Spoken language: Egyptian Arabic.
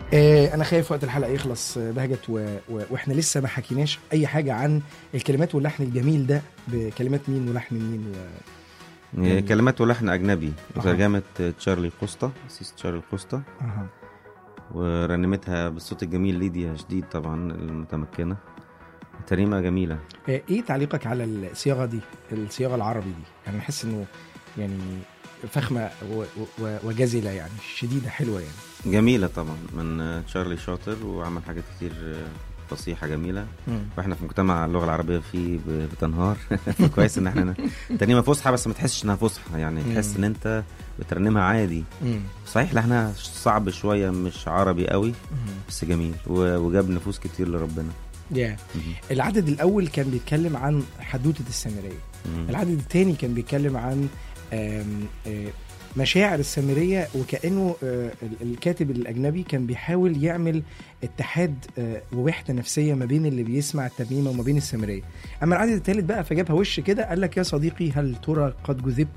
آه انا خايف وقت الحلقه يخلص آه، بهجت و... و... واحنا لسه ما حكيناش اي حاجه عن الكلمات واللحن الجميل ده بكلمات مين ولحن مين و... هي كلمات ولحن اجنبي أها. ترجمه تشارلي كوستا سيس تشارلي كوستا أها. ورنمتها بالصوت الجميل ليديا شديد طبعا المتمكنه ترنيمه جميله آه ايه تعليقك على الصياغه دي الصياغه العربي دي يعني بحس انه يعني فخمه و... و... وجزله يعني شديده حلوه يعني جميله طبعا من تشارلي شاطر وعمل حاجات كتير فصيحه جميله واحنا في مجتمع اللغه العربيه فيه ب- بتنهار كويس ان احنا ترنيمه فصحى بس ما تحسش انها فصحى يعني مم. تحس ان انت بترنمها عادي مم. صحيح لحنها صعب شويه مش عربي قوي مم. بس جميل و- وجاب نفوس كتير لربنا يا مم. العدد الاول كان بيتكلم عن حدوته السامريه مم. العدد الثاني كان بيتكلم عن آم، آه، مشاعر السامريه وكانه آه، ال- الكاتب الاجنبي كان بيحاول يعمل اتحاد آه، ووحده نفسيه ما بين اللي بيسمع الترنيمه وما بين السامريه اما العدد الثالث بقى فجابها وش كده قال لك يا صديقي هل ترى قد جذبت